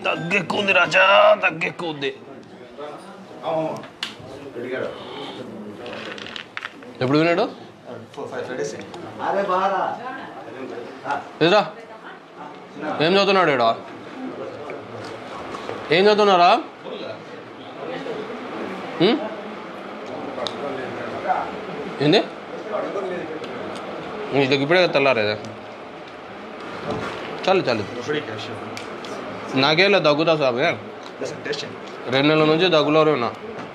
దగ్గెక్కుంది రాజా దగ్గెక్కుంది ఎప్పుడు విన్నాడు అరే బాగా ఎదురా ఏం చదువుతున్నాడు ఈడ ఏం చదువుతున్నారా ఉం? ఏంది ఇది ఇప్పుడే తెల్లారేదా చాలు చాలు నాకేం లేదు దగ్గుతా సాబే రెండు నెలల నుంచి దగ్గులోనే ఉన్నా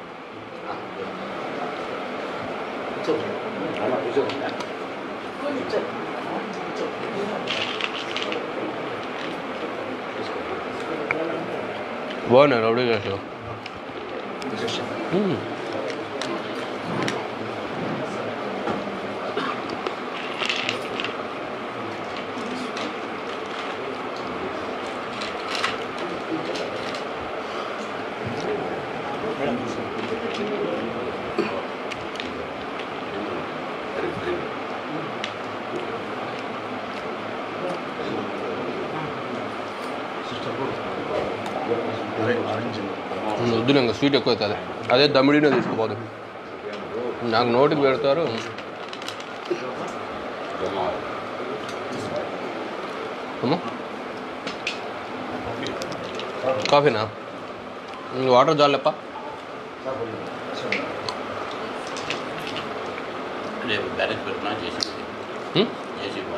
బాగున్నాయి రౌడీ చేసావు వద్దు ఇంకా స్వీట్ ఎక్కువ అవుతుంది అదే దమ్మిడినే తీసుకుపోదు నాకు నోటికి పెడతారు అమ్మా కాఫీనా ఇంక వాటర్ జాలేప్ప రేపు బ్యారేజ్ పెట్టినా చేసి ఉం? చేసి